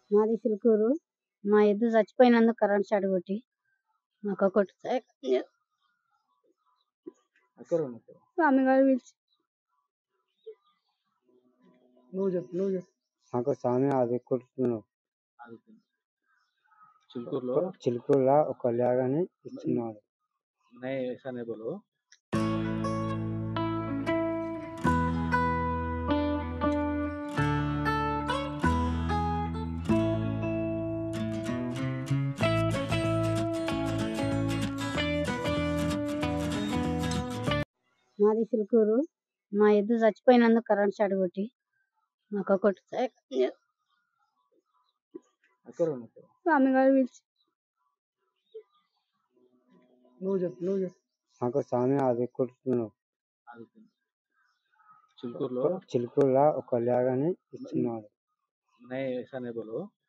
మాది చిలుకూరు మా ఎద్దు చచ్చిపోయినందుకు కరెంట్ షాక్ కొట్టి మాకు ఒకటి స్వామి గారు పిలిచి నువ్వు చెప్పు నువ్వు చెప్పు మాకు స్వామి అది కొడుతున్నావు చిలుకూరులో చిలుకూరులో ఒక లేగని ఇస్తున్నాడు నై ऐसा नहीं बोलो మాది చిలుకూరు మా ఎద్దు చచ్చిపోయినందుకు కరెంట్ షాక్ కొట్టి మాకు ఒకటి అక్కడ ఉన్నట్టు స్వామి గారు పిలిచి నువ్వు చెప్పు నువ్వు చెప్పు మాకు స్వామి అది కొడుతున్నావు చిలుకూరులో చిలుకూరులో ఒక లేగని ఇస్తున్నాడు నై ऐसा नहीं बोलो